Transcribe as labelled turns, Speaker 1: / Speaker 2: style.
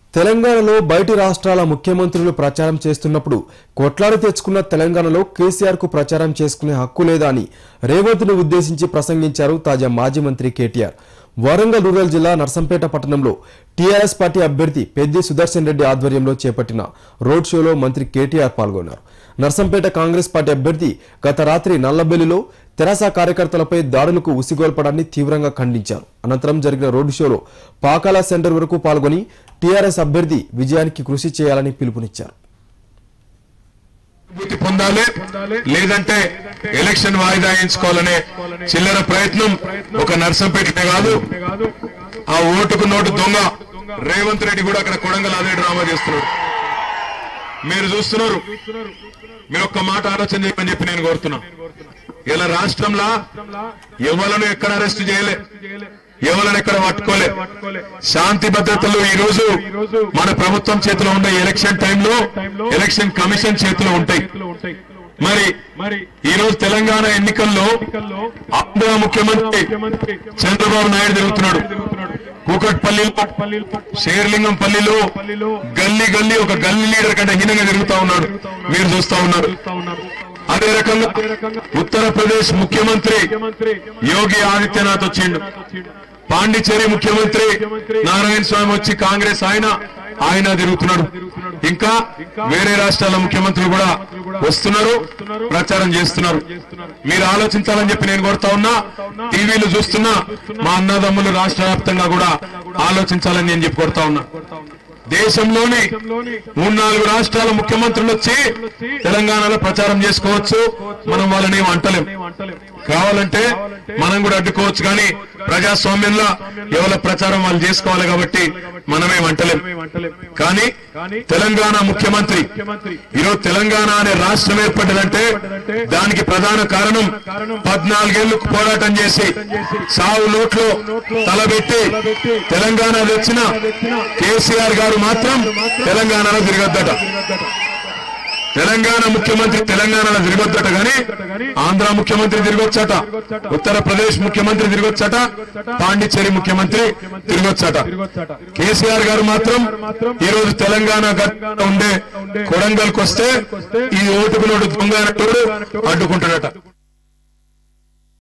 Speaker 1: తెలంగాణలో బయటి రాష్ట్రాల ముఖ్యమంత్రులు ప్రచారం చేస్తున్నప్పుడు కొట్లాడి తెచ్చుకున్న తెలంగాణలో కేసీఆర్ కు ప్రచారం చేసుకునే హక్కు లేదా అని రేవంత్ ను ఉద్దేశించి ప్రసంగించారు తాజా మాజీ మంత్రి కేటీఆర్ వరంగల్ రూరల్ జిల్లా నర్సంపేట పట్టణంలో టీఆర్ఎస్ పార్టీ అభ్యర్థి పెద్ది సుదర్శన్ రెడ్డి ఆధ్వర్యంలో చేపట్టిన రోడ్ షోలో మంత్రి కేటీఆర్ పాల్గొన్నారు నర్సంపేట కాంగ్రెస్ పార్టీ అభ్యర్థి గత రాత్రి నల్లబెల్లిలో తెరాస కార్యకర్తలపై దాడులకు ఉసిగొల్పడాన్ని తీవ్రంగా ఖండించారు అనంతరం జరిగిన రోడ్డు షోలో పాకాల సెంటర్ వరకు పాల్గొని టీఆర్ఎస్ అభ్యర్థి విజయానికి కృషి చేయాలని పిలుపునిచ్చారు
Speaker 2: అనుభూతి పొందాలి లేదంటే ఎలక్షన్ వాయిదా వేయించుకోవాలనే చిల్లర ప్రయత్నం ఒక నర్సంపేటనే కాదు ఆ ఓటుకు నోటు దొంగ రేవంత్ రెడ్డి కూడా అక్కడ కొడంగల్ అదే డ్రామా చేస్తున్నాడు మీరు చూస్తున్నారు మీరు ఒక్క మాట ఆలోచన చేయమని చెప్పి నేను కోరుతున్నా ఇలా రాష్ట్రంలో ఎవలను ఎక్కడ అరెస్ట్ చేయలే ఎవరిని ఎక్కడ పట్టుకోలే శాంతి భద్రతలు ఈ రోజు మన ప్రభుత్వం చేతిలో ఉండే ఎలక్షన్ టైంలో ఎలక్షన్ కమిషన్ చేతిలో ఉంటాయి మరి
Speaker 3: మరి
Speaker 2: ఈ రోజు తెలంగాణ ఎన్నికల్లో
Speaker 3: ఎన్నికల్లో
Speaker 2: ఆంధ్ర ముఖ్యమంత్రి
Speaker 3: ముఖ్యమంత్రి
Speaker 2: చంద్రబాబు నాయుడు తిరుగుతున్నాడు కూకట్పల్లిలో
Speaker 3: పల్లీలు
Speaker 2: షేర్లింగం పల్లిలో
Speaker 3: పల్లిలో
Speaker 2: గల్లీ గల్లీ ఒక గల్లీ లీడర్ కంటే హీనంగా తిరుగుతా ఉన్నాడు మీరు చూస్తా ఉన్నారు
Speaker 3: చూస్తా ఉన్నారు
Speaker 2: అదే రకంగా ఉత్తరప్రదేశ్ ముఖ్యమంత్రి
Speaker 3: ముఖ్యమంత్రి
Speaker 2: యోగి ఆదిత్యనాథ్ వచ్చిండు పాండిచేరి ముఖ్యమంత్రి నారాయణ స్వామి వచ్చి కాంగ్రెస్ ఆయన ఆయన తిరుగుతున్నాడు ఇంకా వేరే రాష్ట్రాల ముఖ్యమంత్రులు కూడా వస్తున్నారు ప్రచారం చేస్తున్నారు మీరు ఆలోచించాలని చెప్పి నేను కోరుతా ఉన్నా టీవీలు చూస్తున్నా మా అన్నదమ్ములు రాష్ట్ర వ్యాప్తంగా కూడా ఆలోచించాలని నేను చెప్పి కోరుతా ఉన్నా దేశంలోని మూడు నాలుగు రాష్ట్రాల ముఖ్యమంత్రులు వచ్చి తెలంగాణలో ప్రచారం చేసుకోవచ్చు మనం వాళ్ళని ఏం అంటలేం కావాలంటే మనం కూడా అడ్డుకోవచ్చు కానీ ప్రజాస్వామ్యంలో ఎవరి ప్రచారం వాళ్ళు చేసుకోవాలి కాబట్టి మనమేం అంటలేం కానీ తెలంగాణ ముఖ్యమంత్రి
Speaker 3: ముఖ్యమంత్రి
Speaker 2: ఈరోజు తెలంగాణ అనే రాష్ట్రం ఏర్పడ్డదంటే దానికి ప్రధాన కారణం పద్నాలుగేళ్లు పోరాటం చేసి సావు నోట్లో తలబెట్టి తెలంగాణ తెచ్చిన కేసీఆర్ గారు మాత్రం తెలంగాణలో తిరగద్దట తెలంగాణ ముఖ్యమంత్రి తెలంగాణలో తిరగొద్దట గాని ఆంధ్ర ముఖ్యమంత్రి తిరగొచ్చట ఉత్తరప్రదేశ్ ముఖ్యమంత్రి తిరగొచ్చట పాండిచ్చేరి ముఖ్యమంత్రి తిరగొచ్చట కేసీఆర్ గారు మాత్రం ఈ రోజు తెలంగాణ గడ్డ ఉండే కొడంగల్కి వస్తే ఈ ఓటుకు నోటు దొంగ అన్నట్టు అడ్డుకుంటాడట